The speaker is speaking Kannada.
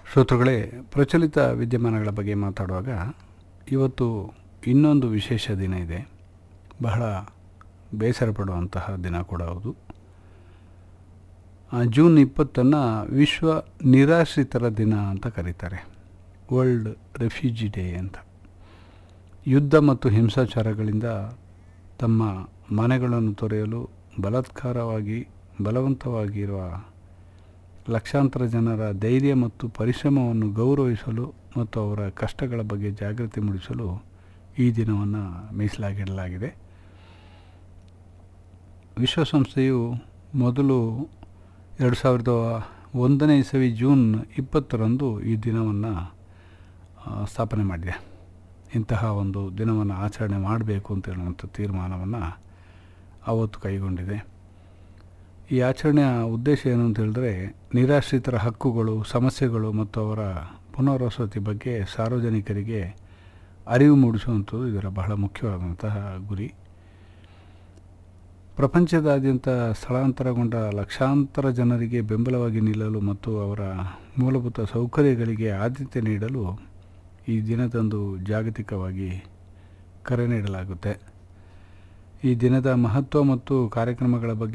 ಶ್ರೋತೃಗಳೇ ಪ್ರಚಲಿತ ವಿದ್ಯಮಾನಗಳ ಬಗ್ಗೆ ಮಾತಾಡುವಾಗ ಇವತ್ತು ಇನ್ನೊಂದು ವಿಶೇಷ ದಿನ ಇದೆ ಬಹಳ ಬೇಸರ ಪಡುವಂತಹ ದಿನ ಕೂಡ ಹೌದು ಆ, ಜೂನ್ ಇಪ್ಪತ್ತನ್ನು ವಿಶ್ವ ನಿರಾಶ್ರಿತರ ದಿನ ಅಂತ ಕರೀತಾರೆ ವರ್ಲ್ಡ್ ರೆಫ್ಯೂಜಿ ಡೇ ಅಂತ ಯುದ್ಧ ಮತ್ತು ಹಿಂಸಾಚಾರಗಳಿಂದ ತಮ್ಮ ಮನೆಗಳನ್ನು ತೊರೆಯಲು ಬಲಾತ್ಕಾರವಾಗಿ ಬಲವಂತವಾಗಿರುವ ಲಕ್ಷಾಂತರ ಜನರ ಧೈರ್ಯ ಮತ್ತು ಪರಿಶ್ರಮವನ್ನು ಗೌರವಿಸಲು ಮತ್ತು ಅವರ ಕಷ್ಟಗಳ ಬಗ್ಗೆ ಜಾಗೃತಿ ಮೂಡಿಸಲು ಈ ದಿನವನ್ನು ಮೀಸಲಾಗಿಡಲಾಗಿದೆ ವಿಶ್ವಸಂಸ್ಥೆಯು ಮೊದಲು ಎರಡು ಸಾವಿರದ ಒಂದನೇ ಇಸವಿ ಜೂನ್ ಇಪ್ಪತ್ತರಂದು ಈ ದಿನವನ್ನು ಸ್ಥಾಪನೆ ಮಾಡಿದೆ ಇಂತಹ ಒಂದು ದಿನವನ್ನು ಆಚರಣೆ ಮಾಡಬೇಕು ಅಂತ ಹೇಳುವಂಥ ತೀರ್ಮಾನವನ್ನು ಅವತ್ತು ಕೈಗೊಂಡಿದೆ ಈ ಆಚರಣೆಯ ಉದ್ದೇಶ ಏನು ಅಂತ ಹೇಳಿದ್ರೆ ನಿರಾಶ್ರಿತರ ಹಕ್ಕುಗಳು ಸಮಸ್ಯೆಗಳು ಮತ್ತು ಅವರ ಪುನರ್ವಸತಿ ಬಗ್ಗೆ ಸಾರ್ವಜನಿಕರಿಗೆ ಅರಿವು ಮೂಡಿಸುವಂಥದ್ದು ಇದರ ಬಹಳ ಮುಖ್ಯವಾದಂತಹ ಗುರಿ ಪ್ರಪಂಚದಾದ್ಯಂತ ಸ್ಥಳಾಂತರಗೊಂಡ ಲಕ್ಷಾಂತರ ಜನರಿಗೆ ಬೆಂಬಲವಾಗಿ ನಿಲ್ಲಲು ಮತ್ತು ಅವರ ಮೂಲಭೂತ ಸೌಕರ್ಯಗಳಿಗೆ ಆದ್ಯತೆ ನೀಡಲು ಈ ದಿನದಂದು ಜಾಗತಿಕವಾಗಿ ಕರೆ ನೀಡಲಾಗುತ್ತೆ ಈ ದಿನದ ಮಹತ್ವ ಮತ್ತು ಕಾರ್ಯಕ್ರಮಗಳ ಬಗ್ಗೆ